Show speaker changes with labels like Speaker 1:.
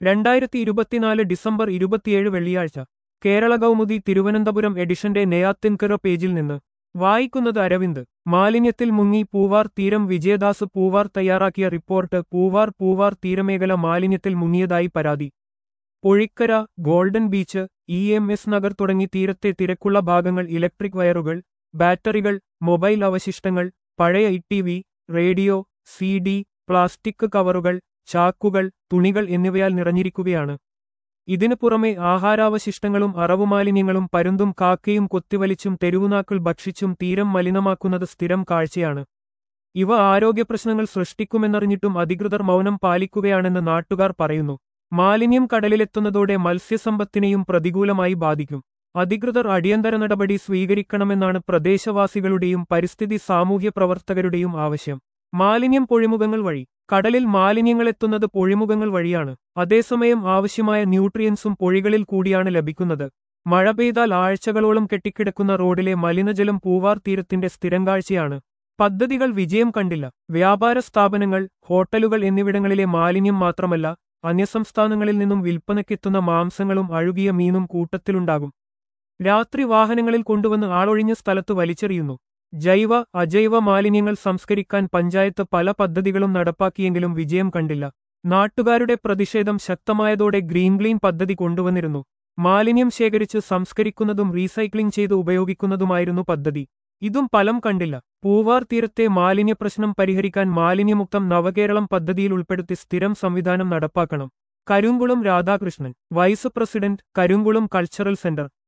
Speaker 1: രണ്ടായിരത്തി ഇരുപത്തിനാല് ഡിസംബർ ഇരുപത്തിയേഴ് വെള്ളിയാഴ്ച കേരള കൗമുദി തിരുവനന്തപുരം എഡിഷന്റെ നെയ്യാത്തിൻകര പേജിൽ നിന്ന് വായിക്കുന്നത് അരവിന്ദ് മാലിന്യത്തിൽ മുങ്ങി പൂവാർ തീരം വിജയദാസ് പൂവാർ തയ്യാറാക്കിയ റിപ്പോർട്ട് പൂവാർ പൂവാർ തീരമേഖല മാലിന്യത്തിൽ മുങ്ങിയതായി പരാതി Pozhikkara golden beach E M S Nagar തുടങ്ങി തീരത്തെ തിരക്കുള്ള ഭാഗങ്ങൾ ഇലക്ട്രിക് വയറുകൾ ബാറ്ററികൾ മൊബൈൽ അവശിഷ്ടങ്ങൾ പഴയ E T V radio C D plastic കവറുകൾ ചാക്കുകൾ തുണികൾ എന്നിവയാൽ നിറഞ്ഞിരിക്കുകയാണ് ഇതിനു പുറമെ ആഹാരാവശിഷ്ടങ്ങളും അറവുമാലിന്യങ്ങളും പരുന്തും കാക്കയും കൊത്തിവലിച്ചും തെരുവുനാക്കൾ ഭക്ഷിച്ചും തീരം മലിനമാക്കുന്നത് സ്ഥിരം കാഴ്ചയാണ് ഇവ ആരോഗ്യപ്രശ്നങ്ങൾ സൃഷ്ടിക്കുമെന്നറിഞ്ഞിട്ടും അധികൃതർ മൗനം പാലിക്കുകയാണെന്ന് നാട്ടുകാർ പറയുന്നു മാലിന്യം കടലിലെത്തുന്നതോടെ മത്സ്യസമ്പത്തിനെയും പ്രതികൂലമായി ബാധിക്കും അധികൃതർ അടിയന്തര നടപടി സ്വീകരിക്കണമെന്നാണ് പ്രദേശവാസികളുടെയും പരിസ്ഥിതി സാമൂഹ്യ പ്രവർത്തകരുടെയും ആവശ്യം മാലിന്യം പൊഴിമുഖങ്ങൾ വഴി കടലിൽ മാലിന്യങ്ങളെത്തുന്നത് പൊഴിമുഖങ്ങൾ വഴിയാണ് അതേസമയം ആവശ്യമായ ന്യൂട്രിയൻസും പൊഴികളിൽ കൂടിയാണ് ലഭിക്കുന്നത് മഴ പെയ്താൽ ആഴ്ചകളോളം കെട്ടിക്കിടക്കുന്ന റോഡിലെ മലിനജലം പൂവാർ തീരത്തിന്റെ സ്ഥിരം കാഴ്ചയാണ് പദ്ധതികൾ വിജയം കണ്ടില്ല വ്യാപാര സ്ഥാപനങ്ങൾ ഹോട്ടലുകൾ എന്നിവിടങ്ങളിലെ മാലിന്യം മാത്രമല്ല അന്യസംസ്ഥാനങ്ങളിൽ നിന്നും വിൽപ്പനയ്ക്കെത്തുന്ന മാംസങ്ങളും അഴുകിയ മീനും കൂട്ടത്തിലുണ്ടാകും രാത്രി വാഹനങ്ങളിൽ കൊണ്ടുവന്ന് ആളൊഴിഞ്ഞ സ്ഥലത്ത് വലിച്ചെറിയുന്നു ജൈവ അജൈവ മാലിന്യങ്ങൾ സംസ്കരിക്കാൻ പഞ്ചായത്ത് പല പദ്ധതികളും നടപ്പാക്കിയെങ്കിലും വിജയം കണ്ടില്ല നാട്ടുകാരുടെ പ്രതിഷേധം ശക്തമായതോടെ ഗ്രീൻ ക്ലീൻ പദ്ധതി കൊണ്ടുവന്നിരുന്നു മാലിന്യം ശേഖരിച്ച് സംസ്കരിക്കുന്നതും റീസൈക്ലിംഗ് ചെയ്ത് ഉപയോഗിക്കുന്നതുമായിരുന്നു പദ്ധതി ഇതും ഫലം കണ്ടില്ല പൂവാർ തീരത്തെ മാലിന്യ പ്രശ്നം പരിഹരിക്കാൻ മാലിന്യമുക്തം നവകേരളം പദ്ധതിയിൽ ഉൾപ്പെടുത്തി സ്ഥിരം സംവിധാനം നടപ്പാക്കണം Karunkulam Radhakrishnan vice president Karunkulam cultural centre